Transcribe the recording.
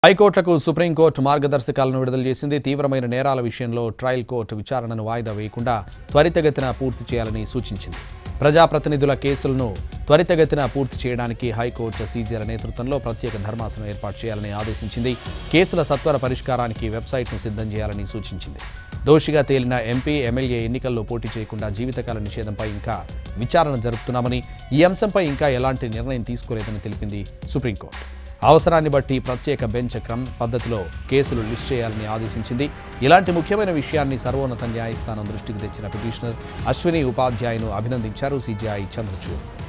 హైకోర్టులకు supreme court మార్గదర్శకాలను విడుదల చేసింది తీవ్రమైన నేరాల విషయంలో ట్రయల్ కోర్టు విచారణను వాయిదా వేయకుండా త్వరితగతిన పూర్తి చేయాలని సూచించింది ప్రజాప్రతినిధుల కేసులను త్వరితగతిన పూర్తి చేయడానికి హైకోర్టు సీజీల నేతృత్వంలో ప్రత్యేక ధర్మాసనం ఏర్పాటు చేయాలని ఆదేశించింది కేసుల సత్వర పరిష్కారానికి వెబ్సైట్ను సిద్ధం చేయాలని సూచించింది దోషిగా తేలిన ఎంపీ ఎమ్మెల్యే ఎన్నికల్లో పోటీ చేయకుండా జీవితకాల నిషేధంపై ఇంకా విచారణ జరుపుతున్నామని ఈ అంశంపై ఇంకా ఎలాంటి నిర్ణయం తీసుకోలేదని తెలిపింది సుప్రీంకోర్టు అవసరాన్ని బట్టి ప్రత్యేక బెంచ్ క్రమ పద్ధతిలో కేసులు లిస్ట్ చేయాలని ఆదేశించింది ఇలాంటి ముఖ్యమైన విషయాన్ని సర్వోన్నత న్యాయస్థానం దృష్టికి తెచ్చిన పిటిషనర్ అశ్విని ఉపాధ్యాయను అభినందించారు సీజీఐ చంద్రచూడ్